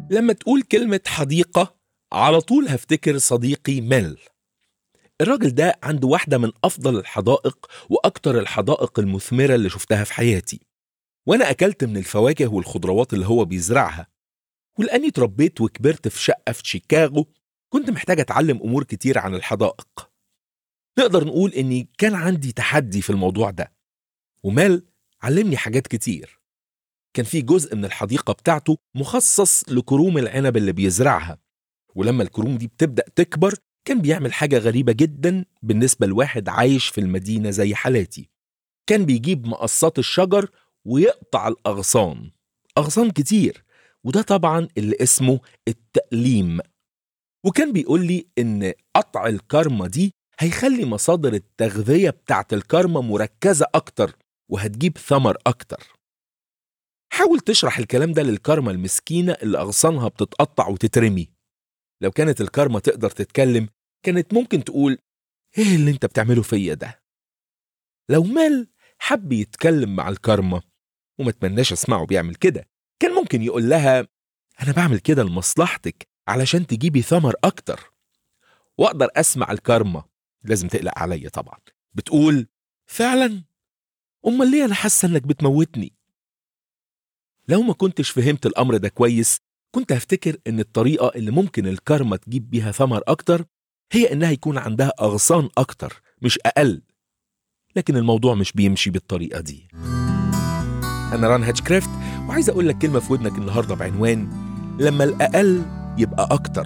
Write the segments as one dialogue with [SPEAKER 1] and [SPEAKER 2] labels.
[SPEAKER 1] لما تقول كلمة حديقة على طول هفتكر صديقي ميل الراجل ده عنده واحدة من أفضل الحدائق وأكتر الحدائق المثمرة اللي شفتها في حياتي وأنا أكلت من الفواكه والخضروات اللي هو بيزرعها ولأني اتربيت وكبرت في شقة في شيكاغو كنت محتاج أتعلم أمور كتير عن الحدائق نقدر نقول إني كان عندي تحدي في الموضوع ده ومال علمني حاجات كتير كان في جزء من الحديقة بتاعته مخصص لكروم العنب اللي بيزرعها ولما الكروم دي بتبدأ تكبر كان بيعمل حاجة غريبة جدا بالنسبة لواحد عايش في المدينة زي حالاتي كان بيجيب مقصات الشجر ويقطع الأغصان أغصان كتير وده طبعا اللي اسمه التأليم وكان بيقول لي إن قطع الكرمة دي هيخلي مصادر التغذية بتاعت الكرمة مركزة أكتر وهتجيب ثمر أكتر حاول تشرح الكلام ده للكرمة المسكينة اللي أغصانها بتتقطع وتترمي لو كانت الكرمة تقدر تتكلم كانت ممكن تقول ايه اللي انت بتعمله فيا ده لو مال حب يتكلم مع الكرمة وما تمناش اسمعه بيعمل كده كان ممكن يقول لها انا بعمل كده لمصلحتك علشان تجيبي ثمر اكتر واقدر اسمع الكرمة لازم تقلق عليا طبعا بتقول فعلا امال ليه انا حاسه انك بتموتني لو ما كنتش فهمت الامر ده كويس كنت هفتكر ان الطريقه اللي ممكن الكرمه تجيب بيها ثمر اكتر هي انها يكون عندها اغصان اكتر مش اقل لكن الموضوع مش بيمشي بالطريقه دي انا ران هاتشكرافت وعايز اقول لك كلمه في ودنك النهارده بعنوان لما الاقل يبقى اكتر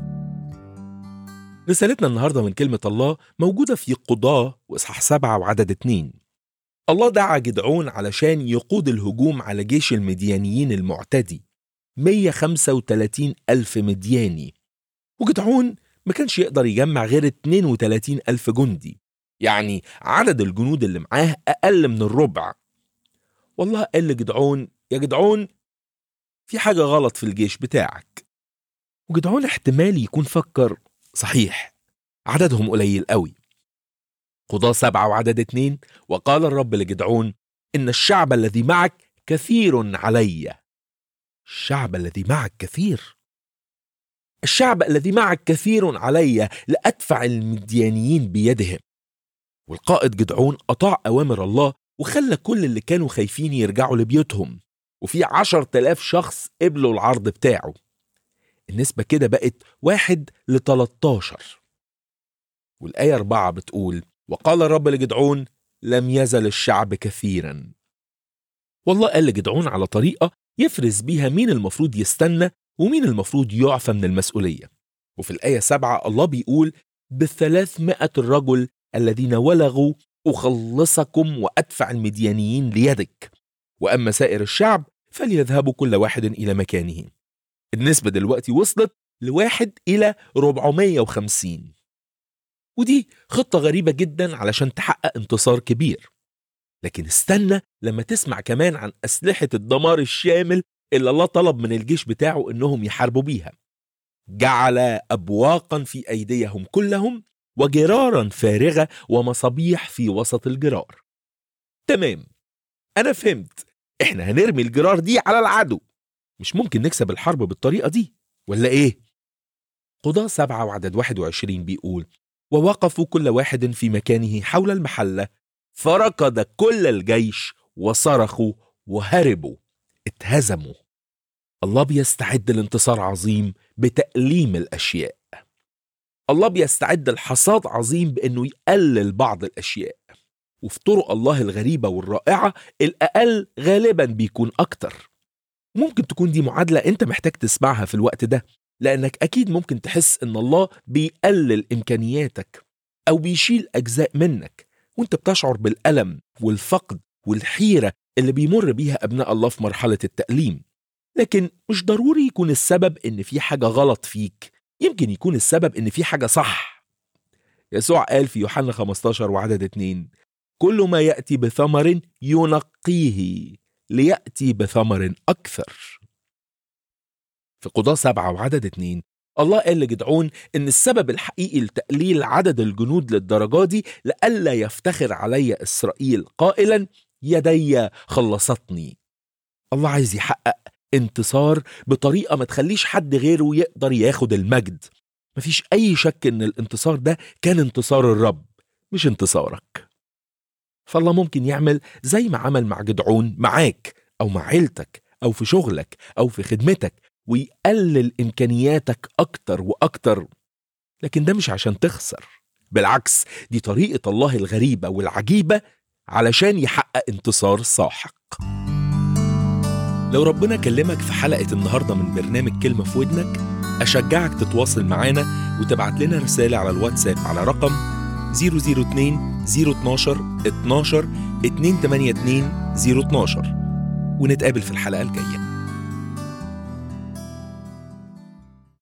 [SPEAKER 1] رسالتنا النهارده من كلمه الله موجوده في قضاه واصحاح سبعة وعدد اتنين الله دعا جدعون علشان يقود الهجوم على جيش المديانيين المعتدي 135 ألف مدياني وجدعون ما كانش يقدر يجمع غير 32 ألف جندي يعني عدد الجنود اللي معاه أقل من الربع والله قال لجدعون يا جدعون في حاجة غلط في الجيش بتاعك وجدعون احتمال يكون فكر صحيح عددهم قليل قوي قضاة سبعة وعدد اتنين وقال الرب لجدعون إن الشعب الذي معك كثير عليّ الشعب الذي معك كثير الشعب الذي معك كثير علي لأدفع المديانيين بيدهم والقائد جدعون أطاع أوامر الله وخلى كل اللي كانوا خايفين يرجعوا لبيوتهم وفي عشر تلاف شخص قبلوا العرض بتاعه النسبة كده بقت واحد لتلتاشر والآية أربعة بتقول وقال الرب لجدعون لم يزل الشعب كثيرا والله قال لجدعون على طريقة يفرز بيها مين المفروض يستنى ومين المفروض يعفى من المسؤولية وفي الآية سبعة الله بيقول بالثلاثمائة الرجل الذين ولغوا أخلصكم وأدفع المديانيين ليدك وأما سائر الشعب فليذهبوا كل واحد إلى مكانه النسبة دلوقتي وصلت لواحد إلى 450 ودي خطة غريبة جدا علشان تحقق انتصار كبير لكن استنى لما تسمع كمان عن أسلحة الدمار الشامل اللي الله طلب من الجيش بتاعه إنهم يحاربوا بيها جعل أبواقا في أيديهم كلهم وجرارا فارغة ومصابيح في وسط الجرار تمام أنا فهمت إحنا هنرمي الجرار دي على العدو مش ممكن نكسب الحرب بالطريقة دي ولا إيه؟ قضاة سبعة وعدد 21 بيقول ووقفوا كل واحد في مكانه حول المحلة فركض كل الجيش وصرخوا وهربوا اتهزموا الله بيستعد لانتصار عظيم بتأليم الأشياء الله بيستعد لحصاد عظيم بأنه يقلل بعض الأشياء وفي طرق الله الغريبة والرائعة الأقل غالبا بيكون أكتر ممكن تكون دي معادلة أنت محتاج تسمعها في الوقت ده لأنك أكيد ممكن تحس إن الله بيقلل إمكانياتك أو بيشيل أجزاء منك وانت بتشعر بالألم والفقد والحيرة اللي بيمر بيها أبناء الله في مرحلة التأليم لكن مش ضروري يكون السبب إن في حاجة غلط فيك يمكن يكون السبب إن في حاجة صح يسوع قال في يوحنا 15 وعدد 2 كل ما يأتي بثمر ينقيه ليأتي بثمر أكثر في قضاة سبعة وعدد اتنين الله قال لجدعون إن السبب الحقيقي لتقليل عدد الجنود للدرجة دي لئلا يفتخر علي إسرائيل قائلا يدي خلصتني الله عايز يحقق انتصار بطريقة ما تخليش حد غيره يقدر ياخد المجد مفيش أي شك إن الانتصار ده كان انتصار الرب مش انتصارك فالله ممكن يعمل زي ما عمل مع جدعون معاك أو مع عيلتك أو في شغلك أو في خدمتك ويقلل إمكانياتك أكتر وأكتر لكن ده مش عشان تخسر بالعكس دي طريقة الله الغريبة والعجيبة علشان يحقق انتصار ساحق لو ربنا كلمك في حلقة النهاردة من برنامج كلمة في ودنك أشجعك تتواصل معانا وتبعت لنا رسالة على الواتساب على رقم 002 012 12 282 012 ونتقابل في الحلقة الجاية